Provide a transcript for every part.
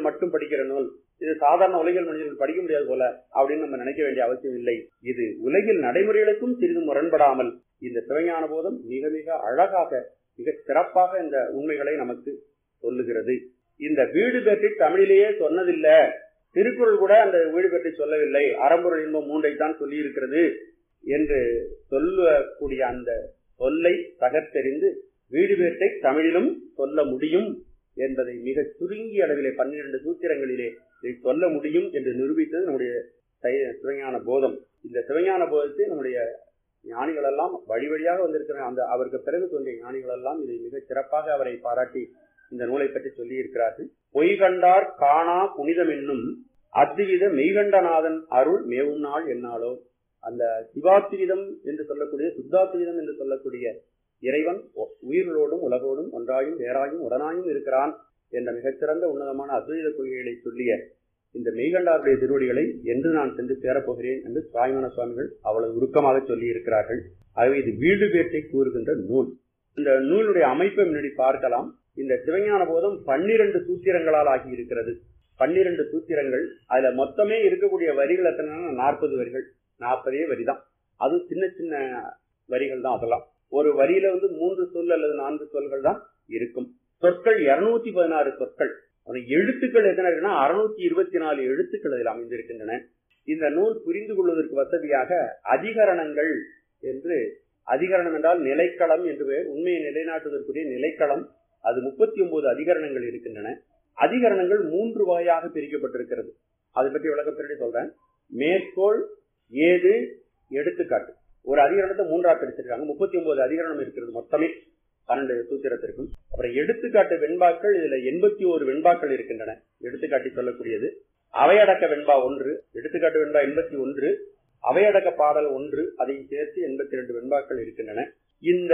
மட்டும் படிக்கிற நூல் இது சாதாரண உலகில் மனிதர்கள் படிக்க முடியாது போல அப்படின்னு நம்ம நினைக்க வேண்டிய அவசியம் இல்லை இது உலகில் நடைமுறைகளுக்கும் சிறிது முரண்படாமல் இந்த சிவஞான போதம் மிக மிக அழகாக மிக சிறப்பாக இந்த உண்மைகளை நமக்கு சொல்லுகிறது இந்த வீடு பற்றி தமிழிலேயே சொன்னதில்லை திருக்குறள் கூட அந்த வீடு பற்றி சொல்லவில்லை அறம்பொருள் இன்பம் மூன்றை தான் சொல்லி இருக்கிறது என்று சொல்லக்கூடிய அந்த சொல்லை தகர்த்தெறிந்து வீடு பேட்டை தமிழிலும் சொல்ல முடியும் என்பதை மிக சுருங்கிய அளவிலே பன்னிரண்டு சூத்திரங்களிலே இதை சொல்ல முடியும் என்று நிரூபித்தது நம்முடைய தை- சிவஞான போதம் இந்த சிவஞான போதத்தை நம்முடைய ஞானிகள் எல்லாம் வழி வழியாக வந்திருக்கிற அந்த அவருக்கு பிறகு தோன்றிய ஞானிகள் எல்லாம் இதை மிக சிறப்பாக அவரை பாராட்டி இந்த நூலை பற்றி சொல்லி இருக்கிறார்கள் பொய் கண்டார் காணா புனிதம் என்னும் அத்வித மெய்கண்டநாதன் அருள் மேவும் நாள் என்னாலோ அந்த சிவாத்விதம் என்று சொல்லக்கூடிய சுத்தாத்விதம் என்று சொல்லக்கூடிய இறைவன் ஒ- உயிர்களோடும் உலகோடும் ஒன்றாயும் வேறாயும் உடனாயும் இருக்கிறான் என்ற மிகச்சிறந்த உன்னதமான அத்வைத கொள்கைகளை சொல்லிய இந்த மெய்கண்டாருடைய திருவடிகளை என்று நான் சென்று சேரப்போகிறேன் என்று சுவாமிமான சுவாமிகள் அவ்வளவு உருக்கமாக சொல்லி இருக்கிறார்கள் ஆகவே இது வீடு பேட்டை கூறுகின்ற நூல் இந்த நூலுடைய அமைப்பை முன்னாடி பார்க்கலாம் இந்த சிவஞான போதம் பன்னிரண்டு சூத்திரங்களால் ஆகி இருக்கிறது பன்னிரண்டு சூத்திரங்கள் அதுல மொத்தமே இருக்கக்கூடிய வரிகள் எத்தனை நாற்பது வரிகள் நாற்பதே வரிதான் அது சின்ன சின்ன வரிகள் தான் அதெல்லாம் ஒரு வரியில வந்து மூன்று சொல் அல்லது நான்கு சொல்கள் தான் இருக்கும் சொற்கள் இருநூத்தி பதினாறு சொற்கள் ஆனா எழுத்துக்கள் எத்தனை இருக்குன்னா அறுநூத்தி இருபத்தி நாலு எழுத்துக்கள் அதில் அமைந்திருக்கின்றன இந்த நூல் புரிந்து கொள்வதற்கு வசதியாக அதிகரணங்கள் என்று அதிகரணம் என்றால் நிலைக்களம் என்று பெயர் உண்மையை நிலைநாட்டுவதற்குரிய நிலைக்களம் அது முப்பத்தி ஒன்பது அதிகரணங்கள் இருக்கின்றன அதிகரணங்கள் மூன்று வகையாக பிரிக்கப்பட்டிருக்கிறது அதை பற்றி விளக்க பின்னாடி சொல்றேன் மேற்கோள் ஏது எடுத்துக்காட்டு ஒரு அதிகரணத்தை மூன்றா பிரிச்சிருக்காங்க முப்பத்தி ஒன்பது அதிகரணம் இருக்கிறது மொத்தமே பன்னெண்டு சூத்திரத்திற்கும் அப்புறம் எடுத்துக்காட்டு வெண்பாக்கள் இதுல எண்பத்தி ஒரு வெண்பாக்கள் இருக்கின்றன எடுத்துக்காட்டி சொல்லக்கூடியது அவையடக்க வெண்பா ஒன்று எடுத்துக்காட்டு வெண்பா எண்பத்தி ஒன்று அவையடக்க பாடல் ஒன்று அதையும் சேர்த்து எண்பத்தி ரெண்டு வெண்பாக்கள் இருக்கின்றன இந்த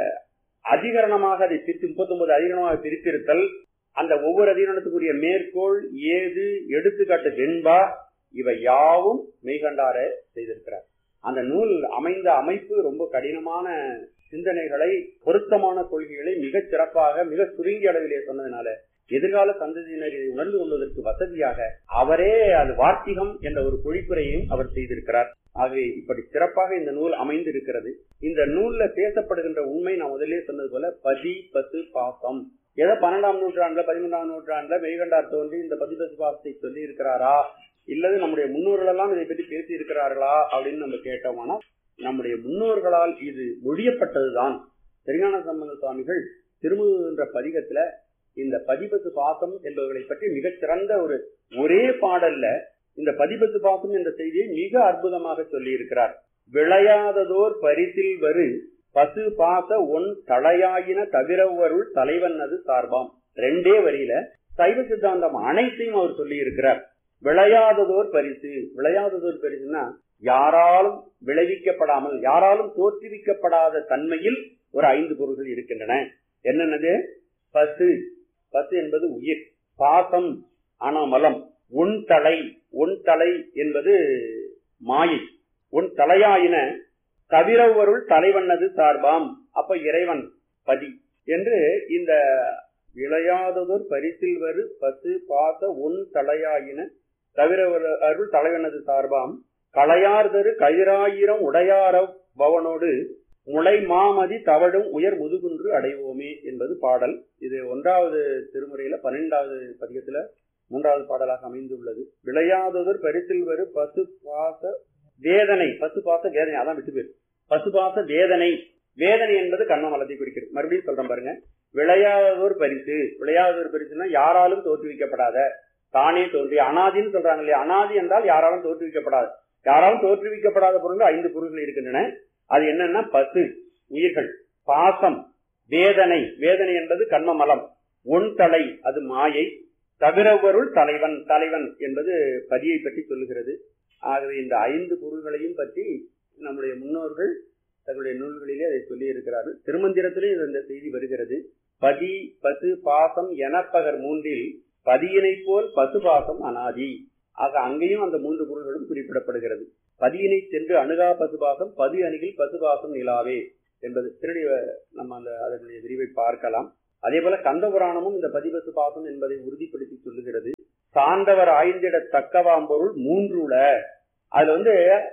அதிகரணமாக அதை பிரித்து முப்பத்தி ஒன்பது அதிகரணமாக பிரித்திருத்தல் அந்த ஒவ்வொரு அதிகரணத்துக்குரிய மேற்கோள் ஏது எடுத்துக்காட்டு வெண்பா இவை யாவும் மெய்கண்டார செய்திருக்கிறார் அந்த நூல் அமைந்த அமைப்பு ரொம்ப கடினமான சிந்தனைகளை பொருத்தமான கொள்கைகளை மிகச் சிறப்பாக மிக சுருங்கிய அளவிலே சொன்னதுனால எதிர்கால சந்ததியினர் இதை உணர்ந்து கொள்வதற்கு வசதியாக அவரே அது வார்த்திகம் என்ற ஒரு பொழிப்புரையும் அவர் செய்திருக்கிறார் ஆகவே இப்படி சிறப்பாக இந்த நூல் அமைந்திருக்கிறது இந்த நூல்ல பேசப்படுகின்ற உண்மை நான் முதலே சொன்னது போல பதி பசு பாசம் ஏதோ பன்னெண்டாம் நூற்றாண்டுல பதிமூன்றாம் நூற்றாண்டுல மெய்கண்டார் தோன்றி இந்த பதி பசு பாசத்தை சொல்லி இருக்கிறாரா இல்லது நம்முடைய முன்னோர்கள் எல்லாம் இதை பற்றி பேசி இருக்கிறார்களா அப்படின்னு நம்ம கேட்டோம்னா நம்முடைய முன்னோர்களால் இது மொழியப்பட்டதுதான் திருஞான சம்பந்த சுவாமிகள் திருமுகின்ற பதிகத்துல இந்த பதிபத்து பாசம் என்பவர்களை பற்றி மிகச் சிறந்த ஒரு ஒரே பாடல்ல இந்த பதிபத்து பாசம் என்ற செய்தியை மிக அற்புதமாக சொல்லி இருக்கிறார் விளையாததோர் பரிசில் வரு பசு பாச ஒன் தலையாயின தவிரவருள் தலைவன் அது சார்பாம் ரெண்டே வரியில சைவ சித்தாந்தம் அனைத்தையும் அவர் சொல்லி இருக்கிறார் விளையாததோர் பரிசு விளையாததோர் பரிசுன்னா யாராலும் விளைவிக்கப்படாமல் யாராலும் தோற்றுவிக்கப்படாத தன்மையில் ஒரு ஐந்து பொருள்கள் இருக்கின்றன என்னென்னது பசு பசு என்பது உயிர் பாசம் அனாமலம் உன் தலை உன் தலை என்பது மாயை உன் தலையாயின தவிரவருள் தலைவண்ணது சார்பாம் அப்ப இறைவன் பதி என்று இந்த விளையாததோர் பரிசில் வரு பசு பாச உன் தலையாயின தவிர அருள் தலைவனது சார்பாம் களையார்தரு கயிறாயிரம் உடையார பவனோடு முளை மாமதி தவழும் உயர் முதுகுன்று அடைவோமே என்பது பாடல் இது ஒன்றாவது திருமுறையில பன்னெண்டாவது பதிகத்துல மூன்றாவது பாடலாக அமைந்துள்ளது விளையாததோர் பரிசில் வரு பசு பாச வேதனை பசு பாச வேதனை அதான் விட்டு பேர் பசு பாச வேதனை வேதனை என்பது கண்ணமலத்தை குறிக்கிறது மறுபடியும் சொல்றேன் பாருங்க விளையாததோர் பரிசு விளையாததோர் பரிசுன்னா யாராலும் தோற்றுவிக்கப்படாத தானே தோன்றி அனாதின்னு சொல்றாங்க இல்லையா அனாதி என்றால் யாராலும் தோற்றுவிக்கப்படாது யாராலும் தோற்றுவிக்கப்படாத பொருள் ஐந்து பொருள்கள் இருக்கின்றன அது என்னன்னா பசு உயிர்கள் பாசம் வேதனை வேதனை என்பது கண்மமலம் ஒன் தலை அது மாயை தவிரவருள் தலைவன் தலைவன் என்பது பதியை பற்றி சொல்லுகிறது ஆகவே இந்த ஐந்து பொருள்களையும் பற்றி நம்முடைய முன்னோர்கள் தங்களுடைய நூல்களிலே அதை சொல்லி இருக்கிறார்கள் திருமந்திரத்திலும் இந்த செய்தி வருகிறது பதி பசு பாசம் எனப்பகர் மூன்றில் பதியினை போல் பசுபாசம் அனாதி ஆக அங்கேயும் அந்த மூன்று பொருள்களும் குறிப்பிடப்படுகிறது பதியினை சென்று அணுகா பசுபாசம் பதி அணுகில் பசுபாசம் நிலாவே என்பது திருடி நம்ம அந்த அதனுடைய விரிவை பார்க்கலாம் அதே போல கந்த புராணமும் இந்த பதிபசு பாசம் என்பதை உறுதிப்படுத்தி சொல்லுகிறது சார்ந்தவர் ஆய்ந்திட தக்கவாம் பொருள் மூன்றுல அதுல வந்து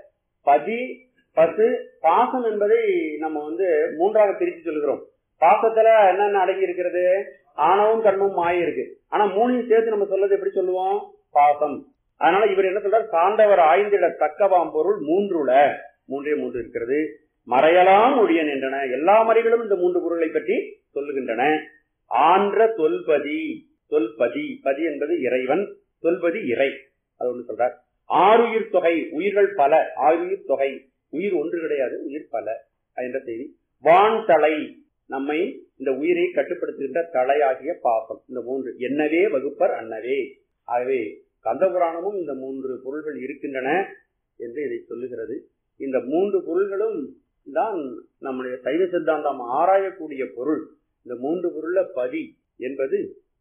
பதி பசு பாசம் என்பதை நம்ம வந்து மூன்றாக பிரித்து சொல்கிறோம் பாசத்துல என்னென்ன அடங்கி இருக்கிறது ஆணவம் கர்மம் மாய இருக்கு ஆனா மூணையும் சேர்த்து நம்ம சொல்றது எப்படி சொல்லுவோம் பாசம் அதனால இவர் என்ன சொல்றார் சார்ந்தவர் ஆய்ந்திட தக்கவாம் பொருள் மூன்றுல மூன்றே மூன்று இருக்கிறது மறையலாம் ஒழியன் என்றன எல்லா மறைகளும் இந்த மூன்று பொருளை பற்றி சொல்லுகின்றன ஆன்ற தொல்பதி தொல்பதி பதி என்பது இறைவன் தொல்பதி இறை அது ஒன்று சொல்றார் ஆறுயிர் தொகை உயிர்கள் பல ஆறுயிர் தொகை உயிர் ஒன்று கிடையாது உயிர் பல என்ற செய்தி வான் தலை நம்மை இந்த உயிரை கட்டுப்படுத்துகின்ற தலையாகிய பாசம் இந்த மூன்று என்னவே வகுப்பர் அன்னவே ஆகவே கந்தபுராணமும் இந்த மூன்று பொருள்கள் இருக்கின்றன என்று இதை சொல்லுகிறது இந்த மூன்று பொருள்களும் தான் நம்முடைய சைவ சித்தாந்தம் ஆராயக்கூடிய பொருள் இந்த மூன்று பொருள்ல பதி என்பது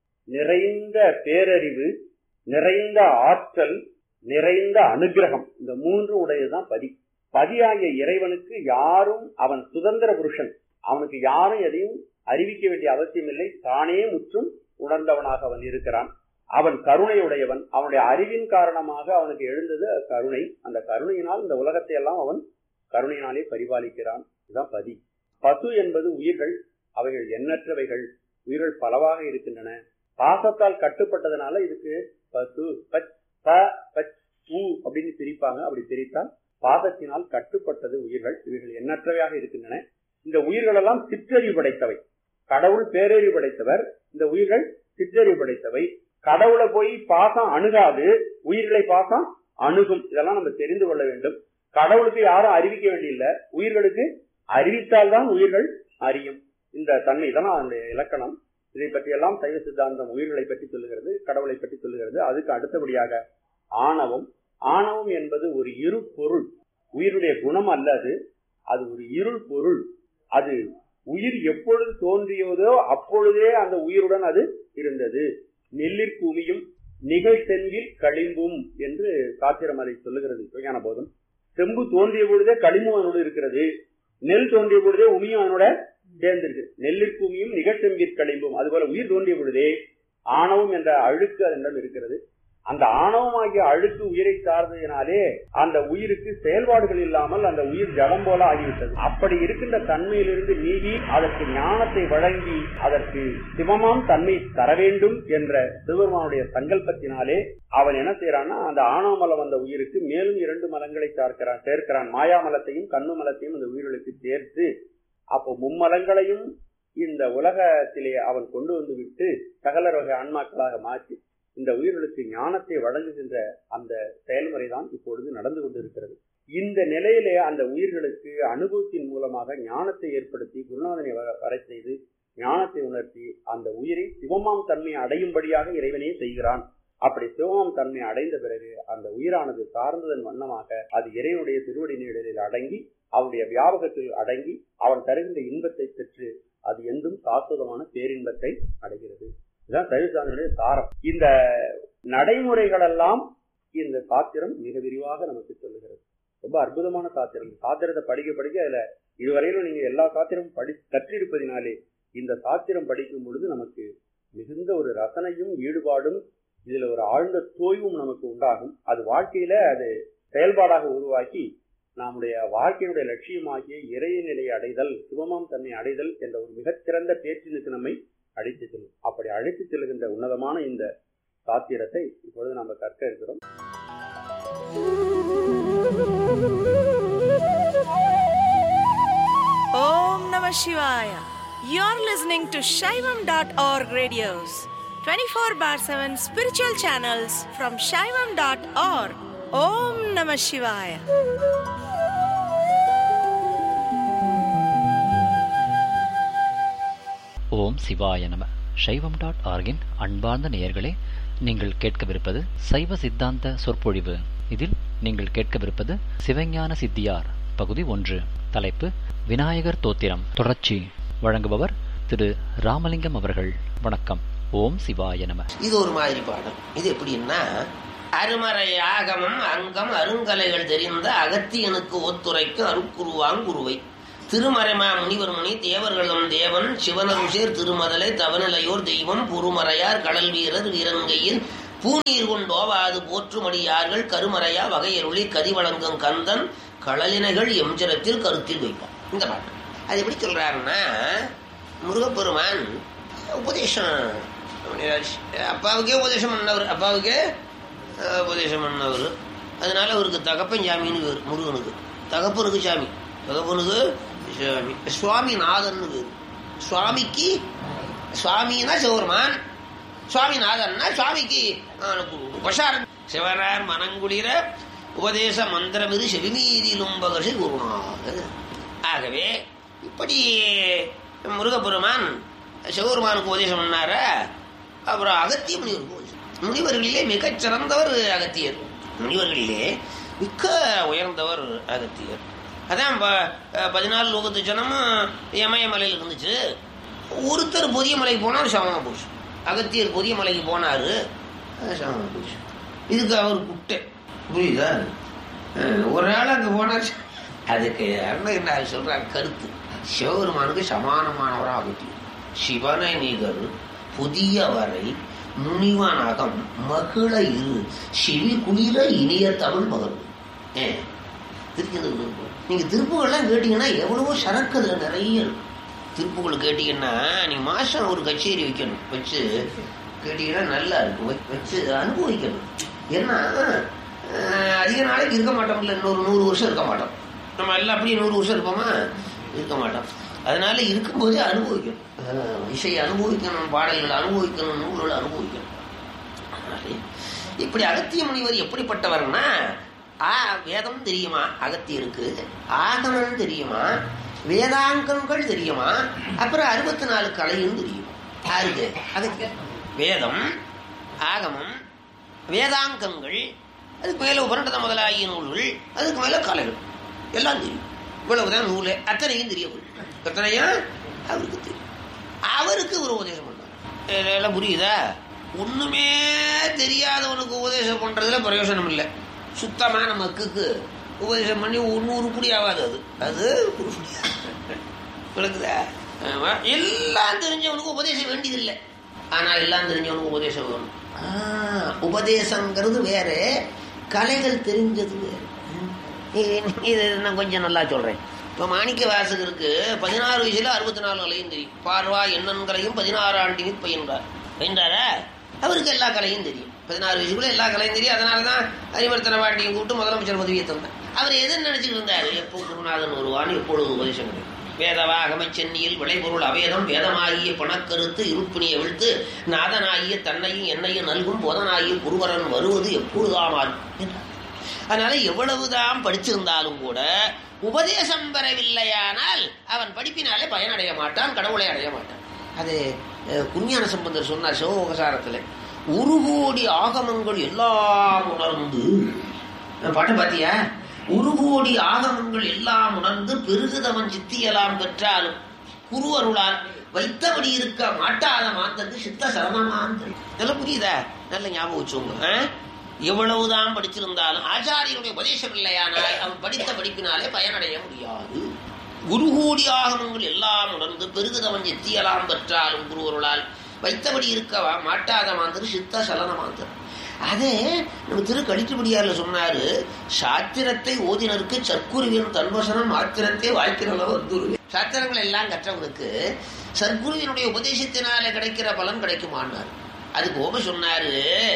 நிறைந்த பேரறிவு நிறைந்த ஆற்றல் நிறைந்த அனுகிரகம் இந்த மூன்று உடையதுதான் பதி பதியாகிய இறைவனுக்கு யாரும் அவன் சுதந்திர புருஷன் அவனுக்கு யாரும் எதையும் அறிவிக்க வேண்டிய அவசியம் இல்லை தானே முற்றும் உணர்ந்தவனாக அவன் இருக்கிறான் அவன் கருணை உடையவன் அவனுடைய அறிவின் காரணமாக அவனுக்கு எழுந்தது கருணை அந்த கருணையினால் இந்த உலகத்தை எல்லாம் அவன் கருணையினாலே பரிபாலிக்கிறான் இதுதான் பதி பசு என்பது உயிர்கள் அவைகள் எண்ணற்றவைகள் உயிர்கள் பலவாக இருக்கின்றன பாசத்தால் கட்டுப்பட்டதுனால இதுக்கு பசு பச் ப பச் ஊ அப்படின்னு பிரிப்பாங்க அப்படி பிரித்தால் பாசத்தினால் கட்டுப்பட்டது உயிர்கள் இவைகள் எண்ணற்றவையாக இருக்கின்றன இந்த உயிர்கள் எல்லாம் சிற்றறிவு படைத்தவை கடவுள் பேரறிவு படைத்தவர் இந்த உயிர்கள் சிற்றறிவு படைத்தவை கடவுளை போய் பாசம் அணுகாது உயிர்களை பாசம் அணுகும் இதெல்லாம் நம்ம தெரிந்து கொள்ள வேண்டும் கடவுளுக்கு யாரும் அறிவிக்க வேண்டியில்லை உயிர்களுக்கு அறிவித்தால்தான் உயிர்கள் அறியும் இந்த தன்மை தான் அதனுடைய இலக்கணம் இதை பற்றி எல்லாம் சைவ சித்தாந்தம் உயிர்களை பற்றி சொல்லுகிறது கடவுளை பற்றி சொல்லுகிறது அதுக்கு அடுத்தபடியாக ஆணவம் ஆணவம் என்பது ஒரு இரு பொருள் உயிருடைய குணம் அல்ல அது அது ஒரு இருள் பொருள் அது உயிர் எப்பொழுது தோன்றியதோ அப்பொழுதே அந்த உயிருடன் அது இருந்தது நெல்லிற் குமியும் நிகழ்த்தென்கில் களிம்பும் என்று சாத்திரம் அதை சொல்லுகிறது விஞ்ஞான போதும் செம்பு தோன்றிய பொழுதே களிம்பும் அதனோடு இருக்கிறது நெல் தோன்றிய பொழுதே உமியும் அதனோட சேர்ந்திருக்கு நெல்லிற் குமியும் நிகழ்த்தென்கில் களிம்பும் அதுபோல உயிர் தோன்றிய பொழுதே ஆணவம் என்ற அழுக்கு அதனிடம் இருக்கிறது அந்த ஆணவமாகிய அழுக்கு உயிரை சார்ந்ததினாலே அந்த உயிருக்கு செயல்பாடுகள் இல்லாமல் அந்த உயிர் ஜடம் போல ஆகிவிட்டது அப்படி இருக்கின்ற தன்மையிலிருந்து நீங்கி அதற்கு ஞானத்தை வழங்கி அதற்கு சிவமாம் தன்மை தர வேண்டும் என்ற சிவபெருமானுடைய சங்கல்பத்தினாலே அவன் என்ன செய்யறான்னா அந்த ஆணவ மலம் வந்த உயிருக்கு மேலும் இரண்டு மலங்களை சேர்க்கிறான் சேர்க்கிறான் மாயாமலத்தையும் கண்ணு மலத்தையும் அந்த உயிர்களுக்கு சேர்த்து அப்போ மும்மலங்களையும் இந்த உலகத்திலே அவன் கொண்டு வந்து விட்டு சகலர் வகை ஆன்மாக்களாக மாற்றி இந்த உயிர்களுக்கு ஞானத்தை வழங்குகின்ற அந்த செயல்முறை தான் இப்பொழுது நடந்து கொண்டிருக்கிறது இந்த நிலையிலே அந்த உயிர்களுக்கு அனுபவத்தின் மூலமாக ஞானத்தை ஏற்படுத்தி குருநாதனை வர செய்து ஞானத்தை உணர்த்தி அந்த உயிரை சிவமாம் தன்மை அடையும்படியாக இறைவனே செய்கிறான் அப்படி சிவமாம் தன்மை அடைந்த பிறகு அந்த உயிரானது சார்ந்ததன் வண்ணமாக அது இறைவனுடைய திருவடி நிழலில் அடங்கி அவனுடைய வியாபகத்தில் அடங்கி அவன் தருகின்ற இன்பத்தை பெற்று அது எந்தும் சாஸ்வதமான பேரின்பத்தை அடைகிறது இதுதான் சைவசாதனுடைய சாரம் இந்த நடைமுறைகள் எல்லாம் இந்த சாத்திரம் மிக விரிவாக நமக்கு சொல்லுகிறது ரொம்ப அற்புதமான சாத்திரம் சாத்திரத்தை படிக்க படிக்க அதுல இதுவரையிலும் நீங்க எல்லா சாத்திரமும் படி கற்றிருப்பதினாலே இந்த சாத்திரம் படிக்கும் பொழுது நமக்கு மிகுந்த ஒரு ரசனையும் ஈடுபாடும் இதுல ஒரு ஆழ்ந்த தோய்வும் நமக்கு உண்டாகும் அது வாழ்க்கையில அது செயல்பாடாக உருவாக்கி நம்முடைய வாழ்க்கையினுடைய லட்சியமாகிய இறைய நிலையை அடைதல் சிவமாம் தன்னை அடைதல் என்ற ஒரு மிகச்சிறந்த பேச்சினுக்கு நம்மை அழைத்து செல்லும் அப்படி அழைத்து செல்கின்ற உன்னதமான இந்த சாத்திரத்தை இப்பொழுது நம்ம கற்க இருக்கிறோம் Om Namah Shivaya. You're listening to Shaivam.org radios, 24 bar 7 spiritual channels from Shaivam.org. Om Namah Shivaya. ஓம் சிவாய நம சைவம் டாட் ஆர்கின் அன்பார்ந்த நேயர்களே நீங்கள் கேட்கவிருப்பது சைவ சித்தாந்த சொற்பொழிவு இதில் நீங்கள் கேட்கவிருப்பது சிவஞான சித்தியார் பகுதி ஒன்று தலைப்பு விநாயகர் தோத்திரம் தொடர்ச்சி வழங்குபவர் திரு ராமலிங்கம் அவர்கள் வணக்கம் ஓம் சிவாய நம இது ஒரு மாதிரி பாடம் இது எப்படின்னா அருமறை ஆகமம் அங்கம் அருங்கலைகள் தெரிந்த அகத்தியனுக்கு ஒத்துரைக்கும் அருக்குருவாங்குருவை திருமறைமா முனிவர் முனி தேவர்களும் தேவன் சிவனருஷேர் திருமதலை தவநிலையோர் தெய்வம் புருமறையார் கடல் வீரர் வீரன்கையில் பூநீர் கொண்டோவாது போற்றுமடியார்கள் கருமறையா வகையருளி கதிவழங்கும் கந்தன் களலினைகள் எம்ஜரத்தில் கருத்தில் வைப்பான் இந்த பாட்டு அது எப்படி சொல்றாருன்னா முருகப்பெருமான் உபதேசம் அப்பாவுக்கே உபதேசம் பண்ணவர் அப்பாவுக்கே அஹ், உபதேசம் பண்ணவர் அதனால அவருக்கு தகப்பன் சாமின்னு பேர் முருகனுக்கு தகப்பனுக்கு சாமி தகப்பனுக்கு சாமி சுவாமிநாதன் பேர் சுவாமிக்கு சுவாமின்னா சிவருமான் சுவாமிநாதன்னா சுவாமிக்கு உபசாரம் சிவனார் மனங்குளிர உபதேச மந்திரமிரு செவிமீதிலும் பகசி குருநாதர் ஆகவே இப்படி முருகப்பெருமான் சிவபெருமானுக்கு உபதேசம் பண்ணார அப்புறம் அகத்திய முனிவருக்கு உபதேசம் முனிவர்களிலே மிகச் சிறந்தவர் அகத்தியர் முனிவர்களிலே மிக்க உயர்ந்தவர் அகத்தியர் அதான் ப- பதினாலு லோகத்து ஜனமும் இமயமலையில் இருந்துச்சு ஒருத்தர் புதிய மலைக்கு போனார் சமமா போச்சு அகத்தியர் புதிய மலைக்கு போனாரு அது சமமா போச்சு இதுக்கு அவர் குட்டை புரியுதா அஹ் ஒரு நாள் அங்கே போனார் அதுக்கு அண்ணன் என்ன சொல்றாங்க கருத்து சிவபெருமானுக்கு சமானமானவராக அகத்தியர் சிவனை நிகர் புதிய வரை முனிவனாகம் மகிழ இரு செவி குளிர இனிய தமிழ் மகள் ஏ திருச்செந்தூர் நீங்க திருப்புகள்லாம் கேட்டீங்கன்னா எவ்வளவோ சரக்கு அதுல நிறைய இருக்கும் திருப்புகள் கேட்டீங்கன்னா நீ மாசம் ஒரு கச்சேரி வைக்கணும் வச்சு கேட்டீங்கன்னா நல்லா இருக்கும் வச்சு- வச்சு அனுபவிக்கணும் ஏன்னா அஹ், அதிக நாளைக்கு இருக்க மாட்டோம்ல இன்னொரு நூறு வருஷம் இருக்க மாட்டோம் நம்ம எல்லாம் அப்படியே நூறு வருஷம் இருப்போமா இருக்க மாட்டோம் அதனால இருக்கும்போதே அனுபவிக்கணும் அஹ், இசையை அனுபவிக்கணும் பாடல்களை அனுபவிக்கணும் நூல்களை அனுபவிக்கணும் அதனாலே இப்படி அகத்திய முனிவர் எப்படிப்பட்டவர்னா ஆ வேதம் தெரியுமா அகத்தியருக்கு ஆகமம் தெரியுமா வேதாங்கங்கள் தெரியுமா அப்புறம் அறுபத்தி நாலு கலையும் தெரியும் யாருக்கு அதுக்கு வேதம் ஆகமம் வேதாங்கங்கள் அதுக்கு மேல உபரண்டத முதலாகிய நூல்கள் அதுக்கு மேல கலைகள் எல்லாம் தெரியும் இவ்வளவுதான் நூலே அத்தனையும் தெரியும் எத்தனையா அவருக்கு தெரியும் அவருக்கு ஒரு உபதேசம் பண்ணார் எல்லாம் புரியுதா ஒண்ணுமே தெரியாதவனுக்கு உபதேசம் பண்றதுல பிரயோஜனம் இல்லை சுத்தமான மக்குக்கு உபதேசம் பண்ணி ஒன்னும் உருப்படி ஆகாது அது அது உருப்படி விளக்குதா ஆமா. எல்லாம் தெரிஞ்சவனுக்கு உபதேசம் வேண்டியதில்லை ஆனா எல்லாம் தெரிஞ்சவனுக்கு உபதேசம் வேணும் ஆ, உபதேசங்கிறது வேற கலைகள் தெரிஞ்சது வேற இது- இது நான் கொஞ்சம் நல்லா சொல்றேன் இப்ப மாணிக்க வாசகருக்கு பதினாறு வயசுல அறுபத்தி நாலு கலையும் தெரியும் பார்வா எண்ணன்களையும் பதினாறு ஆண்டினி பயின்றார் பயின்றாரா அவருக்கு எல்லா கலையும் தெரியும் பதினாறு வயசுக்குள்ள எல்லா கலையும் தெரியும் அதனாலதான் அறிவர்த்தன பாட்டியும் கூப்பிட்டு முதலமைச்சர் பதவியை தந்தார் அவர் எதுன்னு நினைச்சிட்டு இருந்தாரு எப்போ குருநாதன் வருவான் எப்பொழுது உபதேசம் கிடைக்கும் வேதவாகம சென்னியில் விளைபொருள் அவேதம் வேதமாகிய பணக்கருத்து இருப்பினியை விழுத்து நாதனாகிய தன்னையும் என்னையும் நல்கும் போதனாகிய குருவரன் வருவது எப்பொழுதாமான் என்றார் அதனால எவ்வளவுதான் படிச்சிருந்தாலும் கூட உபதேசம் பெறவில்லையானால் அவன் படிப்பினாலே பயனடைய மாட்டான் கடவுளை அடைய மாட்டான் அது அஹ், குஞ்ஞான சம்பந்தர் சொன்னார் சிவகசாரத்தில் ஒரு கோடி ஆகமங்கள் எல்லாம் உணர்ந்து அஹ், பாட்டு பாத்தியா ஒரு கோடி ஆகமங்கள் எல்லாம் உணர்ந்து பெருகுதவன் சித்தியலாம் பெற்றாலும் குரு அருளால் வைத்தபடி இருக்க மாட்டாத மாந்தருக்கு சித்த சரணமாந்தர் இதெல்லாம் புரியுதா நல்ல ஞாபகம் வச்சுங்க ஆ? எவ்வளவுதான் படிச்சிருந்தாலும் ஆச்சாரியனுடைய உபதேசம் இல்லையானால் அவன் படித்த படிப்பினாலே பயனடைய முடியாது குரு கூடி ஆகமங்கள் எல்லாம் உணர்ந்து பெருகுதவன் எத்தியலாம் பெற்றாலும் குருவருளால் வைத்தபடி இருக்க மாட்டாத மாந்தர் சித்த சலன மாந்தர் அதே நம்ம திரு கடிட்டுபடியார்ல சொன்னாரு சாத்திரத்தை ஓதினருக்கு சற்குருவின் தன்வசனம் மாத்திரத்தை வாழ்க்கிறளவு வந்துருவே சாத்திரங்கள் எல்லாம் கற்றவனுக்கு சற்குருவினுடைய உபதேசத்தினால கிடைக்கிற பலன் கிடைக்குமான்னார் அதுக்கு ஓம சொன்னாரு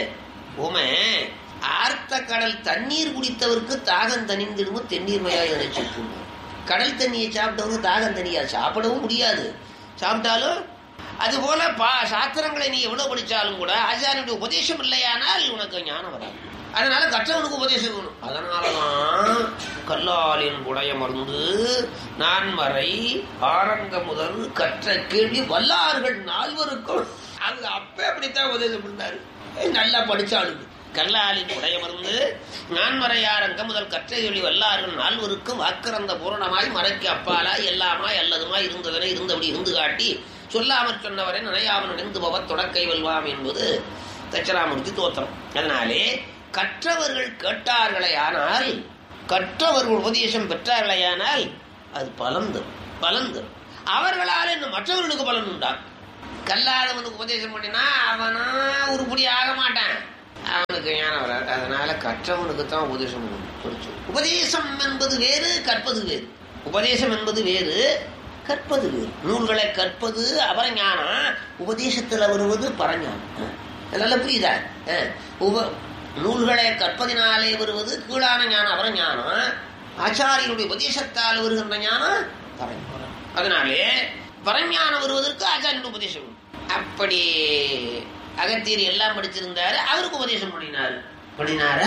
ஓம ஆர்த்த கடல் தண்ணீர் குடித்தவருக்கு தாகம் தனிந்திடும் தென்னீர் மயாய் நினைச்சிருக்கும் கடல் தண்ணியை சாப்பிட்டவங்க தாகம் தனியா சாப்பிடவும் முடியாது சாப்பிட்டாலும் அதுபோல பா சாத்திரங்களை நீ எவ்வளவு படிச்சாலும் கூட ஆச்சாரியனுடைய உபதேசம் இல்லையானால் உனக்கு ஞானம் வராது அதனால கற்றவனுக்கு உபதேசம் வேணும் அதனாலதான் கல்லாலின் உடைய மருந்து நான் வரை ஆரங்க முதல் கற்ற கேள்வி வல்லார்கள் நால்வருக்கும் அங்க அப்ப அப்படித்தான் உபதேசம் பண்ணாரு நல்லா படிச்சாளுங்க கல்லாலின் உடைய மருந்து நான் மறையாரங்க முதல் கற்ற கேள்வி வல்லார்கள் நால்வருக்கும் வாக்கிறந்த பூரணமாய் மறைக்கு அப்பாலாய் எல்லாமாய் அல்லதுமாய் இருந்ததனை இருந்தபடி இருந்து காட்டி சொல்லாமற் சொன்னவரை நினையாமல் நினைந்து பவர் தொடக்கை வெல்வாம் என்பது தட்சராமூர்த்தி தோத்திரம் அதனாலே கற்றவர்கள் கேட்டார்களே ஆனால் கற்றவர்கள் உபதேசம் பெற்றார்களேயானால் அது பலன் தரும் பலன் தரும் அவர்களால் இன்னும் மற்றவர்களுக்கு பலன் உண்டா கல்லாதவனுக்கு உபதேசம் பண்ணினா அவனா உருப்படி ஆக மாட்டான் அவனுக்கு ஞானம் வராது அதனால கற்றவனுக்கு தான் உபதேசம் பண்ணணும். படிச்சு உபதேசம் என்பது வேறு கற்பது வேறு உபதேசம் என்பது வேறு கற்பது வேறு நூல்களை கற்பது அபரஞானம் உபதேசத்துல வருவது பரஞானம் நல்லா புரியுதா அஹ், உப நூல்களை கற்பதினாலே வருவது கீழான ஞானம் அபரஞானம் ஆச்சாரியனுடைய உபதேசத்தால் வருகின்ற ஞானம் பரஞானம் அதனாலே பரஞானம் வருவதற்கு ஆச்சாரியனுடைய உபதேசம் வேணும். அப்படி அகத்தியர் எல்லாம் படிச்சிருந்தாரு அவருக்கு உபதேசம் பண்ணினாரு பண்ணினார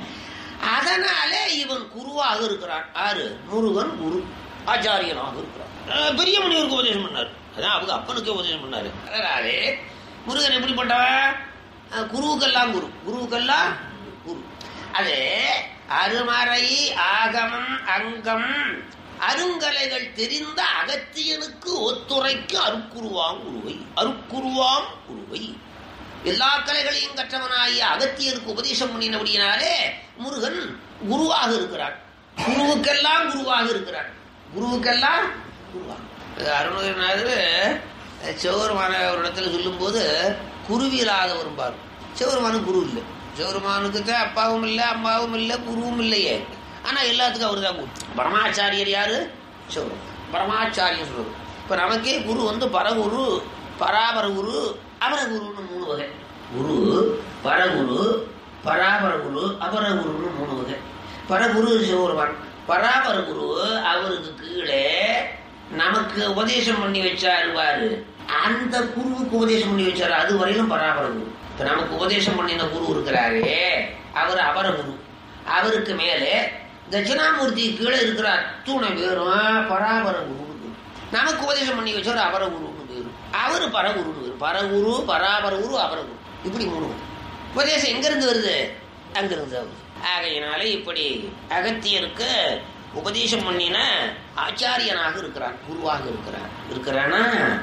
அதனால இவன் குருவாக இருக்கிறான் ஆறு முருகன் குரு ஆச்சாரியனாக இருக்கிறான் அஹ் பெரிய முனிவருக்கு உபதேசம் பண்ணாரு அதான் அவங்க அப்பனுக்கே உபதேசம் பண்ணாரு அதனாலே முருகன் எப்படிப்பட்டவன் அஹ் குருவுக்கெல்லாம் குரு குருவுக்கெல்லாம் குரு அது அருமறை ஆகமம் அங்கம் அருங்கலைகள் தெரிந்த அகத்தியனுக்கு ஒத்துரைக்கு அருக்குருவாம் குருவை அருக்குருவாம் குருவை எல்லா கலைகளையும் கற்றவனாகிய அகத்தியருக்கு உபதேசம் பண்ணினபடியினாலே முருகன் குருவாக இருக்கிறான் குருவுக்கெல்லாம் குருவாக இருக்கிறான் குருவுக்கெல்லாம் குருவாக அருணகிரிநாதர் சிவபெருமான ஒரு இடத்துல சொல்லும்போது குருவியலாக வரும்பார் சிவபெருமானுக்கு குரு இல்லை சிவபெருமானுக்கு தான் அப்பாவும் இல்லை அம்மாவும் இல்லை குருவும் இல்லையே ஆனா எல்லாத்துக்கும் அவர் தான் குரு பரமாச்சாரியர் யாரு சிவபெருமான் பரமாச்சாரியர் சொல்றது இப்ப நமக்கே குரு வந்து பரகுரு பராபர குரு அபரகுருன்னு மூணு வகை குரு பரகுரு பராபர குரு அபரகுருன்னு மூணு வகை பரகுரு சிவபெருமான் பராபர குரு அவருக்கு கீழே நமக்கு உபதேசம் பண்ணி வச்சாரு பாரு அந்த குருவுக்கு உபதேசம் பண்ணி வச்சாரு அது வரையிலும் பராபர குரு இப்ப நமக்கு உபதேசம் பண்ணின குரு இருக்கிறாரே அவர் அபர குரு அவருக்கு மேலே தட்சிணாமூர்த்தி கீழே இருக்கிற அத்துணை பேரும் பராபர குரு நமக்கு உபதேசம் பண்ணி வச்சவர் அபர குருன்னு பேரு அவரு பரகுருன்னு பேரு பரகுரு பராபர குரு அபரகுரு இப்படி மூணு உபதேசம் எங்க இருந்து வருது அங்கிருந்து வருது ஆகையினாலே இப்படி அகத்தியருக்கு உபதேசம் பண்ணின ஆச்சாரியனாக இருக்கிறான் குருவாக இருக்கிறான் இருக்கிறானா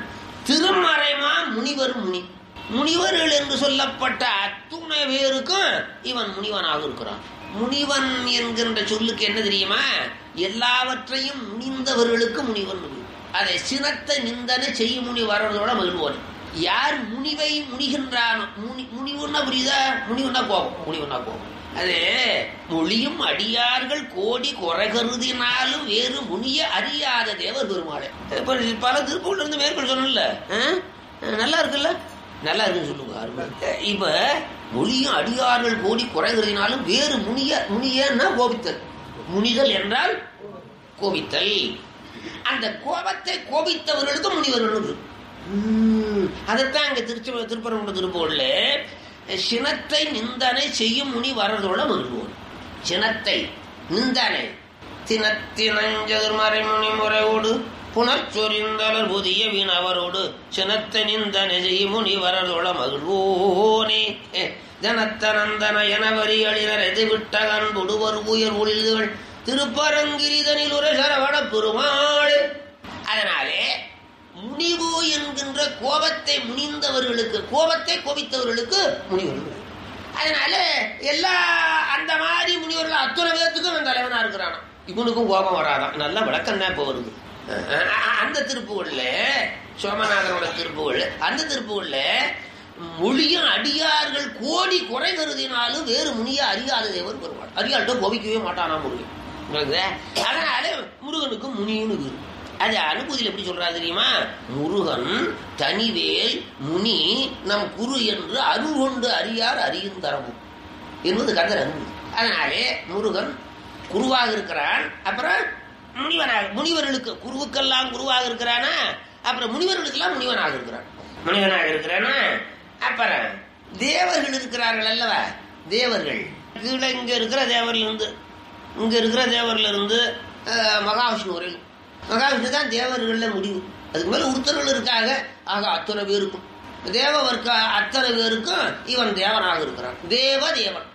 திருமறைமா முனிவர் முனி முனிவர்கள் என்று சொல்லப்பட்ட அத்துணை பேருக்கும் இவன் முனிவனாக இருக்கிறான் முனிவன் என்கின்ற சொல்லுக்கு என்ன தெரியுமா எல்லாவற்றையும் முனிந்தவர்களுக்கு முனிவன் முனி. அதை சினத்தை நிந்தனை செய்ய முனி வர்றதோட மகிழ்வோன் யார் முனிவை முனிகின்றானோ முனி முனிவுன்னா புரியுதா முனிவுன்னா கோபம் முனிவுன்னா கோபம் அது மொழியும் அடியார்கள் கோடி குறை கருதினாலும் வேறு முனிய அறியாத தேவர் பெருமாளே இப்ப பல திருப்பூர்ல இருந்து மேற்கொள் சொன்னல நல்லா இருக்குல்ல நல்லா இருக்குன்னு சொல்லுங்க அருமை. இப்ப மொழியும் அடியார்கள் கோடி குறை கருதினாலும் வேறு முனிய முனியன்னா கோபித்தல் முனிதல் என்றால் கோபித்தல் அந்த கோபத்தை கோபித்தவர்களுக்கு முனிவர்கள் பேர். உம், அதைத்தான் அங்க திருச்சி திருப்பரங்குன்ற திருப்பூர்ல சினத்தை நிந்தனை செய்யும் முனி வரதோட மகிழ்வோம் சினத்தை நிந்தனை தினத்தினஞ்சதுர் மறைமுனி முறையோடு புனர்ச்சொரிந்தலர் புதிய வினவரோடு சினத்தை நிந்தனை செய்யும் முனி வரதோட மகிழ்வோனே ஜனத்தனந்தன எனவரி அழினர் எது விட்ட கண்புடுவர் உயர் ஒளில்கள் திருப்பரங்கிரிதனில் ஒரு சரவண பெருமாள் அதனாலே முனிவு என்கின்ற கோபத்தை முனிந்தவர்களுக்கு கோபத்தை கோபித்தவர்களுக்கு முனிவர்கள் அதனால எல்லா அந்த மாதிரி முனிவர்கள் அத்தனை பேர்த்துக்கும் இவன் தலைவனா இருக்கிறானா இவனுக்கும் கோபம் வராதான் நல்ல விளக்கம் தான் இப்போ வருது அஹ் அஹ் அந்த திருப்புகள்ல சோமநாதனோட திருப்புகள் அந்த திருப்புகள்ல மொழியும் அடியார்கள் கோடி குறை கருதினாலும் வேறு முனிய அறியாத தேவர் பெருமாள் அறியாள்கிட்ட கோபிக்கவே மாட்டானா முருகன் விளங்குதா? அதனால முருகனுக்கு முனின்னு பேரு அது அனுபூதியில் எப்படி சொல்றாரு தெரியுமா முருகன் தனிவேல் முனி நம் குரு என்று அருள் கொண்டு அறியார் அறியும் தரமும் என்பது கந்தர் அனுபூதி அதனாலே முருகன் குருவாக இருக்கிறான் அப்புறம் முனிவனாக முனிவர்களுக்கு குருவுக்கெல்லாம் குருவாக இருக்கிறானா அப்புறம் முனிவர்களுக்கெல்லாம் முனிவனாக இருக்கிறான் முனிவனாக இருக்கிறானா அப்புறம் தேவர்கள் இருக்கிறார்கள் அல்லவா தேவர்கள் கீழே இங்க இருக்கிற தேவர்கள் இருந்து இங்க இருக்கிற தேவர்ல இருந்து அஹ், மகாவிஷ்ணு வரையில் மகாவிஷ்ணு தான் தேவர்கள்ல முடிவு அதுக்கு மேல ஒருத்தர்கள் இருக்காங்க ஆக அத்தனை பேருக்கும் தேவ வர்க்க அத்தனை பேருக்கும் இவன் தேவனாக இருக்கிறான் தேவ தேவன்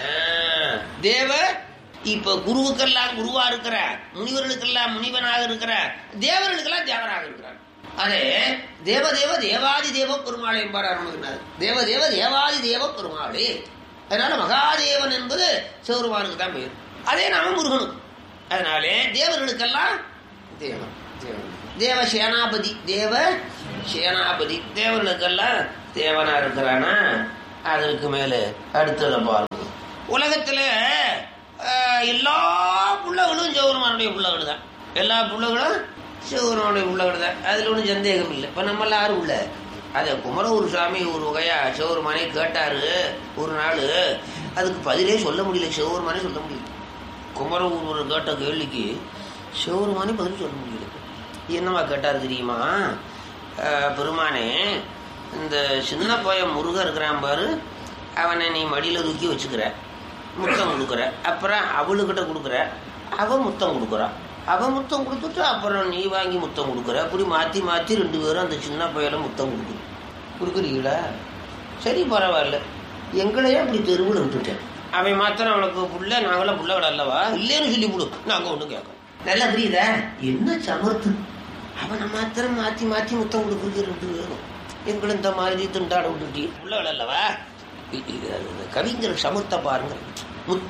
ஆஹ், தேவ இப்ப குருவுக்கெல்லாம் குருவா இருக்கிற முனிவர்களுக்கெல்லாம் முனிவனாக இருக்கிற தேவர்களுக்கெல்லாம் தேவனாக இருக்கிறான் அதே தேவதேவ தேவாதி தேவ பெருமாளை என்பார் அருணகிரிநாதர் தேவதேவ தேவாதி தேவ பெருமாளே அதனால மகாதேவன் என்பது சிவருமானுக்கு தான் பெயர் அதே நாம முருகனுக்கு அதனாலே தேவர்களுக்கெல்லாம் தேவன் தேவன் தேவ சேனாபதி தேவ சேனாபதி தேவர்களுக்கெல்லாம் தேவனா இருக்கிறானா அதற்கு மேலே அடுத்ததை பாருங்க உலகத்துல ஆஹ், எல்லா புள்ளகளும் சிவருமானுடைய புள்ளகள் தான் எல்லா புள்ளகளும் சிவருமானுடைய புள்ளகள் தான் அதுல ஒன்றும் சந்தேகம் இல்லை இப்ப நம்ம யாரும் உள்ள அதை குமரகுரு சாமி ஒரு வகையா சிவருமானே கேட்டாரு ஒரு நாள் அதுக்கு பதிலே சொல்ல முடியல சிவருமானே சொல்ல முடியல குமரகுரு கேட்ட கேள்விக்கு சிவருமானே பதில் சொல்ல முடியல என்னவா கேட்டாரு தெரியுமா ஆஹ், பெருமானே இந்த சின்ன பையன் முருகன் இருக்கிறான் பாரு அவனை நீ மடியில தூக்கி வச்சுக்கிற முத்தம் கொடுக்குற அப்புறம் அவளுக்கிட்ட கொடுக்குற அவ முத்தம் கொடுக்குறா அவ முத்தம் கொடுத்துட்டு அப்புறம் நீ வாங்கி முத்தம் கொடுக்குற அப்படி மாற்றி மாற்றி ரெண்டு பேரும் அந்த சின்ன பையனை முத்தம் கொடுக்குது கொடுக்குறீங்களா சரி பரவாயில்ல எங்களையே அப்படி தெருவில் விட்டுட்டேன் அவன் மாத்திரம் அவனுக்கு புள்ள நாங்களும் புள்ளகள் அல்லவா இல்லைன்னு சொல்லி விடு நாங்கள் ஒன்றும் கேட்கோம் நல்லா புரியுதா என்ன சமர்த்து அவனை மாத்திரம் மாற்றி மாற்றி முத்தம் கொடுக்குறது ரெண்டு பேரும் எங்களை இந்த மாதிரி திண்டாட விட்டுட்டி புள்ளகள் அல்லவா இ- இது அது கவிஞர் சமர்த்த பாருங்க முத்